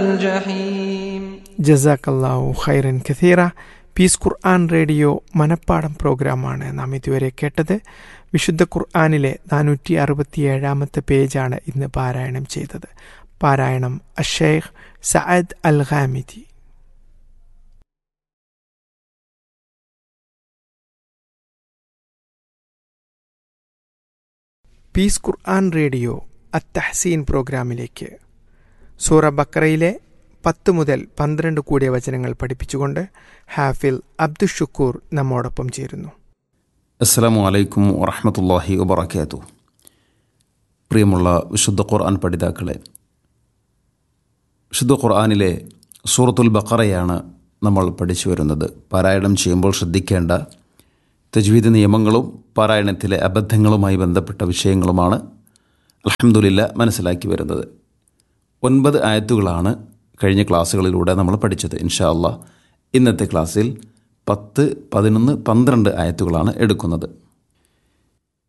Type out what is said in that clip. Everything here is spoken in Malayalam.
الجحيم ജസാക്കല്ലാഹു ഖൈറൻ കഥീറ പീസ് ഖുർആൻ റേഡിയോ മനപ്പാടം പ്രോഗ്രാമാണ് നാം ഇതുവരെ കേട്ടത് വിശുദ്ധ ഖുർആാനിലെ നാനൂറ്റി അറുപത്തിയേഴാമത്തെ പേജാണ് ഇന്ന് പാരായണം ചെയ്തത് പാരായണം Ash Sheikh Saad Al Ghamdi peace Quran radio Attahseen പ്രോഗ്രാമിലേക്ക് സൂറ ബക്കറയിലെ പത്ത് മുതൽ പന്ത്രണ്ട് കൂടിയ വചനങ്ങൾ പഠിപ്പിച്ചുകൊണ്ട് ഹാഫിൽ അബ്ദുഷുക്കൂർ നമ്മോടൊപ്പം ചേരുന്നു അസ്സലാമു അലൈക്കും വറഹമത്തല്ലാഹി വബർക്കാത്തു പ്രിയമുള്ള വിശുദ്ധ ഖുർആൻ പഠിതാക്കളെ വിശുദ്ധ ഖുർആനിലെ സൂറത്തുൽ ബക്കറയാണ് നമ്മൾ പഠിച്ചു വരുന്നത് പാരായണം ചെയ്യുമ്പോൾ ശ്രദ്ധിക്കേണ്ട തജ്വീദ് നിയമങ്ങളും പാരായണത്തിലെ അബദ്ധങ്ങളുമായി ബന്ധപ്പെട്ട വിഷയങ്ങളുമാണ് അലഹമുല്ല മനസ്സിലാക്കി വരുന്നത് ഒൻപത് ആയത്തുകളാണ് കഴിഞ്ഞ ക്ലാസ്സുകളിലൂടെ നമ്മൾ പഠിച്ചത് ഇൻഷാ അള്ളാഹ് ഇന്നത്തെ ക്ലാസ്സിൽ പത്ത് പതിനൊന്ന് പന്ത്രണ്ട് ആയത്തുകളാണ് എടുക്കുന്നത്